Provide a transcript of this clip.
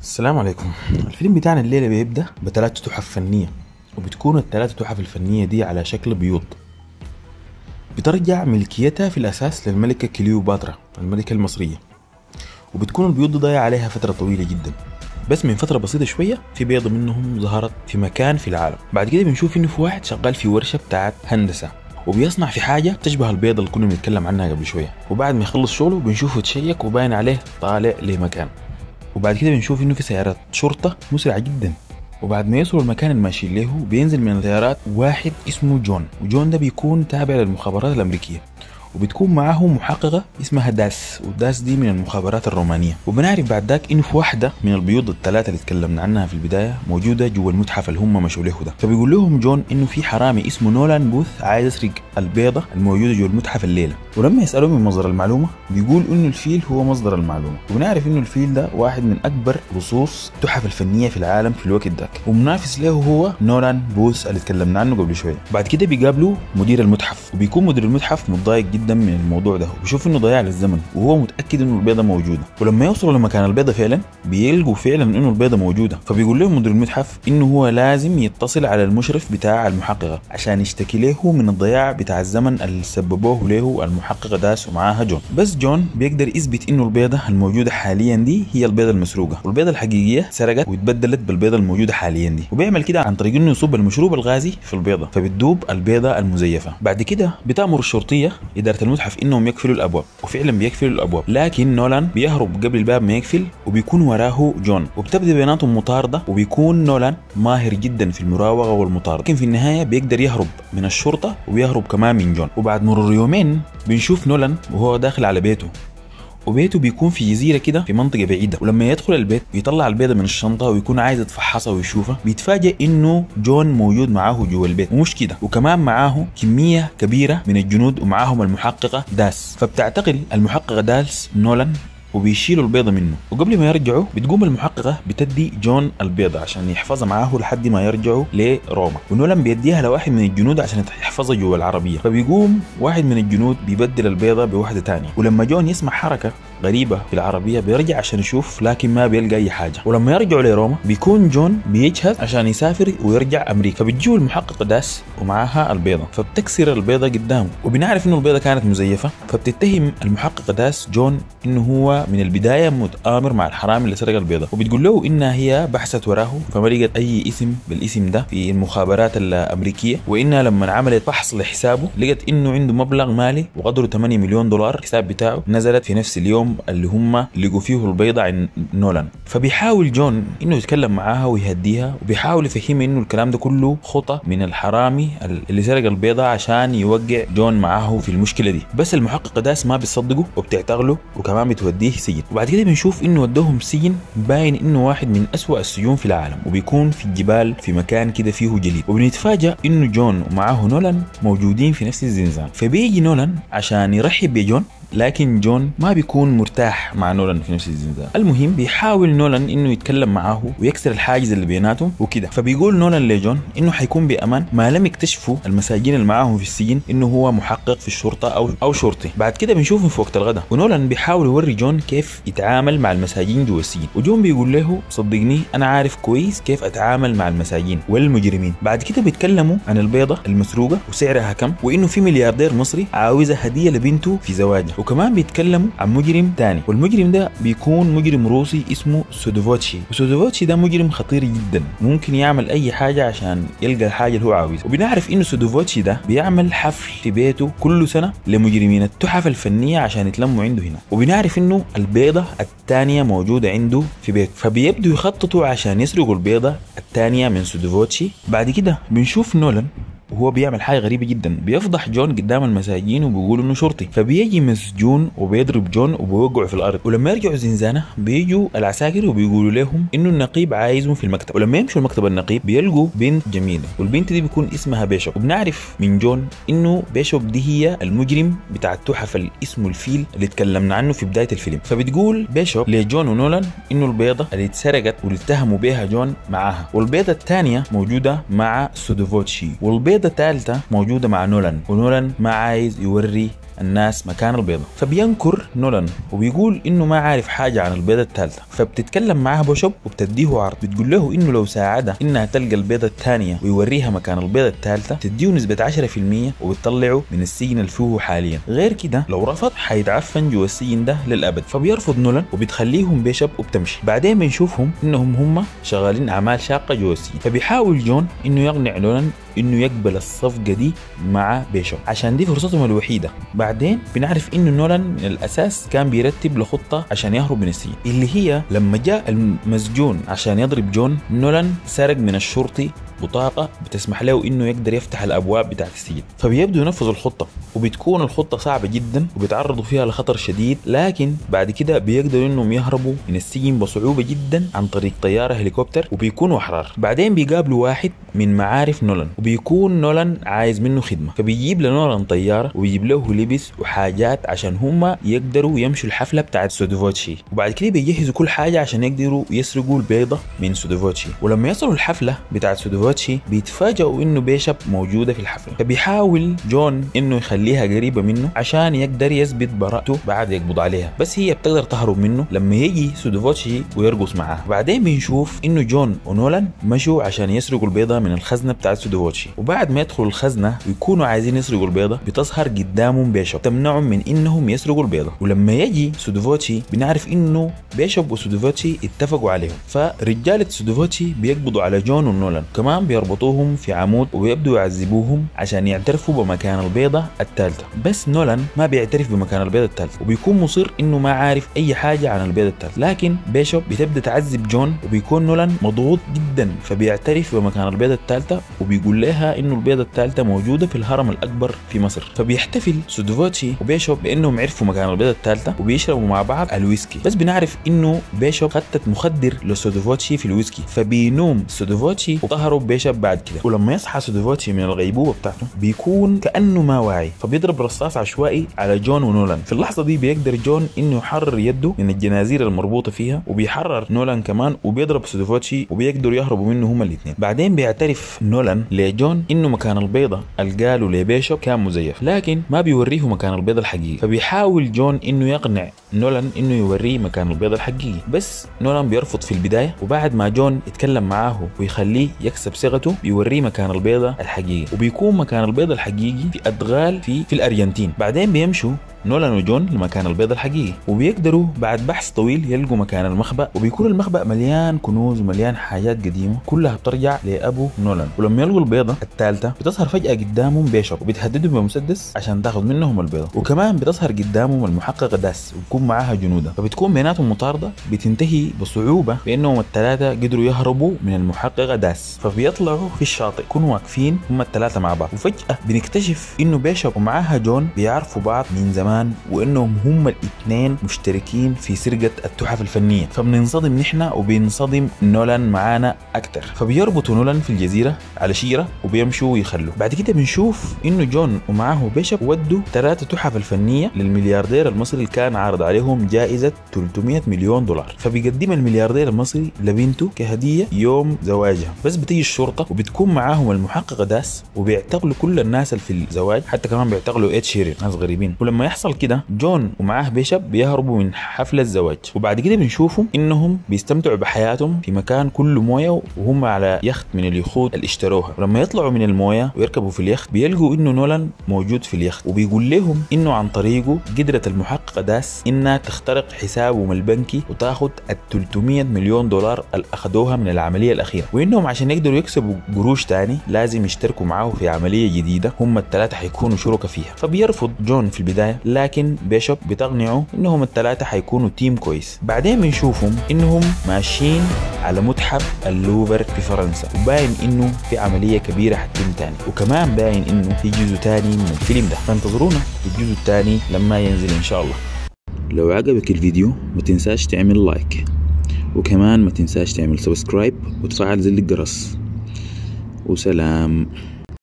السلام عليكم الفيلم بتاعنا الليلة بيبدأ بثلاث تحف فنية وبتكون الثلاث تحف الفنية دي على شكل بيوت بترجع ملكيتها في الأساس للملكة كليوباترا الملكة المصرية وبتكون البيوت دي ضايعة عليها فترة طويلة جدا بس من فترة بسيطة شوية في بيضة منهم ظهرت في مكان في العالم بعد كده بنشوف انه في واحد شغال في ورشة بتاعت هندسة وبيصنع في حاجة تشبه البيضة اللي كنا بنتكلم عنها قبل شوية وبعد ما يخلص شغله بنشوفه تشيك وباين عليه طالع لمكان وبعد كده بنشوف انه في سيارات شرطة مسرعة جدا وبعد ما يوصلوا المكان اللي ماشيين له بينزل من الطيارات واحد اسمه جون وجون ده بيكون تابع للمخابرات الأمريكية وبتكون معاه محققة اسمها داس وداس دي من المخابرات الرومانية وبنعرف بعد ذاك انه في واحدة من البيوت الثلاثة اللي تكلمنا عنها في البداية موجودة جوا المتحف اللي هم مشوا له ده فبيقول لهم جون انه في حرامي اسمه نولان بوث عايز يسرق البيضة الموجودة جوا المتحف الليلة ولما يسألوه من مصدر المعلومة بيقول انه الفيل هو مصدر المعلومة وبنعرف انه الفيل ده واحد من اكبر لصوص التحف الفنية في العالم في الوقت ذاك ومنافس له هو نولان بوث اللي تكلمنا عنه قبل شوية بعد كده بيقابلوا مدير المتحف وبيكون مدير المتحف متضايق جدا من الموضوع ده وبيشوف انه ضياع للزمن وهو متاكد انه البيضه موجوده ولما يوصلوا لمكان البيضه فعلا بيلقوا فعلا انه البيضه موجوده فبيقول لهم مدير المتحف انه هو لازم يتصل على المشرف بتاع المحققه عشان يشتكي له من الضياع بتاع الزمن اللي سببوه له المحققه داس ومعاها جون بس جون بيقدر يثبت انه البيضه الموجوده حاليا دي هي البيضه المسروقه والبيضه الحقيقيه سرقت واتبدلت بالبيضه الموجوده حاليا دي وبيعمل كده عن طريق انه يصب المشروب الغازي في البيضه فبتدوب البيضه المزيفه بعد كده بتامر الشرطيه اداره المتحف انهم يقفلوا الابواب وفعلا بيقفلوا الابواب لكن نولان بيهرب قبل الباب ما يقفل وبيكون وراه جون وبتبدا بيناتهم مطارده وبيكون نولان ماهر جدا في المراوغه والمطارده لكن في النهايه بيقدر يهرب من الشرطه ويهرب كمان من جون وبعد مرور يومين بنشوف نولان وهو داخل على بيته وبيته بيكون في جزيره كده في منطقه بعيده ولما يدخل البيت بيطلع البيضه من الشنطه ويكون عايز يتفحصها ويشوفها بيتفاجئ انه جون موجود معاه جوا البيت ومش كده وكمان معاه كميه كبيره من الجنود ومعاهم المحققه داس فبتعتقل المحققه داس نولان وبيشيلوا البيضة منه وقبل ما يرجعوا بتقوم المحققة بتدي جون البيضة عشان يحفظها معاه لحد ما يرجعوا لروما ونولان بيديها لواحد من الجنود عشان يحفظها جوا العربية فبيقوم واحد من الجنود بيبدل البيضة بواحدة تانية ولما جون يسمع حركة غريبة في العربية بيرجع عشان يشوف لكن ما بيلقى أي حاجة ولما يرجعوا لروما بيكون جون بيجهز عشان يسافر ويرجع أمريكا فبتجيو المحققة داس ومعاها البيضة فبتكسر البيضة قدامه وبنعرف إنه البيضة كانت مزيفة فبتتهم المحققة داس جون إنه هو من البداية متآمر مع الحرامي اللي سرق البيضة وبتقول له إنها هي بحثت وراه فما لقت أي اسم بالاسم ده في المخابرات الأمريكية وإنها لما عملت فحص لحسابه لقت إنه عنده مبلغ مالي وقدره 8 مليون دولار الحساب بتاعه نزلت في نفس اليوم اللي هم لقوا فيه البيضة عند نولان فبيحاول جون إنه يتكلم معاها ويهديها وبيحاول يفهمها إنه الكلام ده كله خطأ من الحرامي اللي سرق البيضة عشان يوقع جون معاه في المشكلة دي بس المحققة داس ما بتصدقه وبتعتقله وكمان بتوديه سجن وبعد كده بنشوف انه ودوهم سجن باين انه واحد من أسوأ السجون في العالم وبيكون في الجبال في مكان كده فيه جليد وبنتفاجأ انه جون ومعاه نولان موجودين في نفس الزنزان فبيجي نولان عشان يرحب بجون لكن جون ما بيكون مرتاح مع نولان في نفس الزنزان المهم بيحاول نولان انه يتكلم معاه ويكسر الحاجز اللي بيناتهم وكده فبيقول نولان لجون انه حيكون بامان ما لم يكتشفوا المساجين اللي معاهم في السجن انه هو محقق في الشرطه او او شرطي بعد كده بنشوفهم في وقت الغداء ونولان بيحاول يوري جون كيف يتعامل مع المساجين جوا السجن وجون بيقول له صدقني انا عارف كويس كيف اتعامل مع المساجين والمجرمين بعد كده بيتكلموا عن البيضه المسروقه وسعرها كم وانه في ملياردير مصري عاوزها هديه لبنته في زواجها وكمان بيتكلموا عن مجرم تاني والمجرم ده بيكون مجرم روسي اسمه سودوفوتشي وسودوفوتشي ده مجرم خطير جدا ممكن يعمل اي حاجه عشان يلقى الحاجه اللي هو عاوزها وبنعرف انه سودوفوتشي ده بيعمل حفل في بيته كل سنه لمجرمين التحف الفنيه عشان يتلموا عنده هنا وبنعرف انه البيضه الثانيه موجوده عنده في بيت فبيبدوا يخططوا عشان يسرقوا البيضه الثانيه من سودوفوتشي بعد كده بنشوف نولان وهو بيعمل حاجه غريبه جدا بيفضح جون قدام المساجين وبيقول انه شرطي فبيجي مسجون وبيضرب جون وبيوقعه في الارض ولما يرجعوا زنزانه بيجوا العساكر وبيقولوا لهم انه النقيب عايزهم في المكتب ولما يمشوا المكتب النقيب بيلقوا بنت جميله والبنت دي بيكون اسمها بيشوب وبنعرف من جون انه بيشوب دي هي المجرم بتاع التحف اللي اسمه الفيل اللي اتكلمنا عنه في بدايه الفيلم فبتقول بيشوب لجون ونولان انه البيضه اللي اتسرقت واللي اتهموا بيها جون معاها والبيضه الثانيه موجوده مع سودوفوتشي والبيضه الثالثه موجوده مع نولان ونولان ما عايز يوري الناس مكان البيضة فبينكر نولان وبيقول انه ما عارف حاجة عن البيضة الثالثة فبتتكلم معاه بوشب وبتديه عرض بتقول له انه لو ساعدها انها تلقى البيضة الثانية ويوريها مكان البيضة الثالثة تديه نسبة 10% وبتطلعه من السجن اللي فيه حاليا غير كده لو رفض حيتعفن جوا السجن ده للابد فبيرفض نولان وبتخليهم بيشب وبتمشي بعدين بنشوفهم انهم هم شغالين اعمال شاقة جوا السجن فبيحاول جون انه يقنع نولان انه يقبل الصفقه دي مع بيشوب عشان دي فرصتهم الوحيده بعدين بنعرف انه نولان من الاساس كان بيرتب لخطه عشان يهرب من السجن اللي هي لما جاء المسجون عشان يضرب جون نولان سرق من الشرطي بطاقه بتسمح له انه يقدر يفتح الابواب بتاعت السجن فبيبدوا ينفذوا الخطه وبتكون الخطه صعبه جدا وبيتعرضوا فيها لخطر شديد لكن بعد كده بيقدروا انهم يهربوا من السجن بصعوبه جدا عن طريق طياره هليكوبتر وبيكونوا احرار بعدين بيقابلوا واحد من معارف نولان وبيكون نولان عايز منه خدمه فبيجيب لنولان طياره وبيجيب له لبس وحاجات عشان هم يقدروا يمشوا الحفله بتاعت سودوفوتشي وبعد كده بيجهزوا كل حاجه عشان يقدروا يسرقوا البيضه من سودوفوتشي ولما يصلوا الحفله بتاعت سودوفوتشي بيتفاجئوا انه بيشب موجوده في الحفله فبيحاول جون انه يخليها قريبه منه عشان يقدر يثبت براءته بعد يقبض عليها بس هي بتقدر تهرب منه لما يجي سودوفوتشي ويرقص معاه بعدين بنشوف انه جون ونولان مشوا عشان يسرقوا البيضه من الخزنه بتاعت سودوفوتشي وبعد ما يدخلوا الخزنه ويكونوا عايزين يسرقوا البيضه بتظهر قدامهم بيشوب تمنعهم من انهم يسرقوا البيضه ولما يجي سودوفوتشي بنعرف انه بيشوب وسودوفوتشي اتفقوا عليهم فرجاله سودوفوتشي بيقبضوا على جون ونولان كمان بيربطوهم في عمود وبيبدوا يعذبوهم عشان يعترفوا بمكان البيضه الثالثه بس نولان ما بيعترف بمكان البيضه الثالثه وبيكون مصر انه ما عارف اي حاجه عن البيضه الثالثه لكن بيشوب بتبدا تعذب جون وبيكون نولان مضغوط جدا فبيعترف بمكان البيضه الثالثه وبيقول لها انه البيضه الثالثه موجوده في الهرم الاكبر في مصر فبيحتفل سودوفوتشي وبيشوب بانهم عرفوا مكان البيضه الثالثه وبيشربوا مع بعض الويسكي بس بنعرف انه بيشوب خطت مخدر لسودوفوتشي في الويسكي فبينوم سودوفوتشي وظهروا بيشوب بعد كده ولما يصحى سودوفوتشي من الغيبوبه بتاعته بيكون كانه ما واعي فبيضرب رصاص عشوائي على جون ونولان في اللحظه دي بيقدر جون انه يحرر يده من الجنازير المربوطه فيها وبيحرر نولان كمان وبيضرب سودوفوتشي وبيقدروا يهربوا منه هما الاثنين بعدين بيعترف نولان لجون انه مكان البيضه اللي قالوا لبيشوب كان مزيف لكن ما بيوريه مكان البيضه الحقيقي فبيحاول جون انه يقنع نولان انه يوريه مكان البيضه الحقيقي بس نولان بيرفض في البدايه وبعد ما جون يتكلم معاه ويخليه يكسب ثقته بيوريه مكان البيضه الحقيقي وبيكون مكان البيضه الحقيقي في ادغال في في الارجنتين بعدين بيمشوا نولان وجون لمكان البيض الحقيقي وبيقدروا بعد بحث طويل يلقوا مكان المخبأ وبيكون المخبأ مليان كنوز ومليان حاجات قديمة كلها بترجع لأبو نولان ولما يلقوا البيضة الثالثة بتظهر فجأة قدامهم بيشوب وبتهددهم بمسدس عشان تاخذ منهم البيضة وكمان بتظهر قدامهم المحققة داس وبكون معاها جنودها فبتكون بيناتهم مطاردة بتنتهي بصعوبة بأنهم الثلاثة قدروا يهربوا من المحققة داس فبيطلعوا في الشاطئ يكونوا واقفين هم الثلاثة مع بعض وفجأة بنكتشف إنه بيشوب ومعاها جون بيعرفوا بعض من زمان زمان وانهم هم الاثنين مشتركين في سرقه التحف الفنيه فبننصدم نحن وبينصدم نولان معانا اكثر فبيربطوا نولان في الجزيره على شيره وبيمشوا ويخلوا بعد كده بنشوف انه جون ومعاه بيشب ودوا ثلاثه تحف الفنيه للملياردير المصري اللي كان عارض عليهم جائزه 300 مليون دولار فبيقدم الملياردير المصري لبنته كهديه يوم زواجها بس بتيجي الشرطه وبتكون معاهم المحققه داس وبيعتقلوا كل الناس اللي في الزواج حتى كمان بيعتقلوا ايد شيرين ناس غريبين ولما يحصل كده جون ومعاه بيشب بيهربوا من حفل الزواج وبعد كده بنشوفهم انهم بيستمتعوا بحياتهم في مكان كله مويه وهم على يخت من اليخوت اللي اشتروها ولما يطلعوا من المويه ويركبوا في اليخت بيلقوا انه نولان موجود في اليخت وبيقول لهم انه عن طريقه قدرت المحققه داس انها تخترق حسابهم البنكي وتاخذ ال 300 مليون دولار اللي اخذوها من العمليه الاخيره وانهم عشان يقدروا يكسبوا قروش تاني لازم يشتركوا معاه في عمليه جديده هم الثلاثه حيكونوا شركاء فيها فبيرفض جون في البدايه لكن بيشوب بتقنعه انهم الثلاثه حيكونوا تيم كويس بعدين بنشوفهم انهم ماشيين على متحف اللوفر في فرنسا وباين انه في عمليه كبيره حتتم تاني وكمان باين انه في جزء تاني من الفيلم ده فانتظرونا في الجزء الثاني لما ينزل ان شاء الله لو عجبك الفيديو ما تنساش تعمل لايك وكمان ما تنساش تعمل سبسكرايب وتفعل زر الجرس وسلام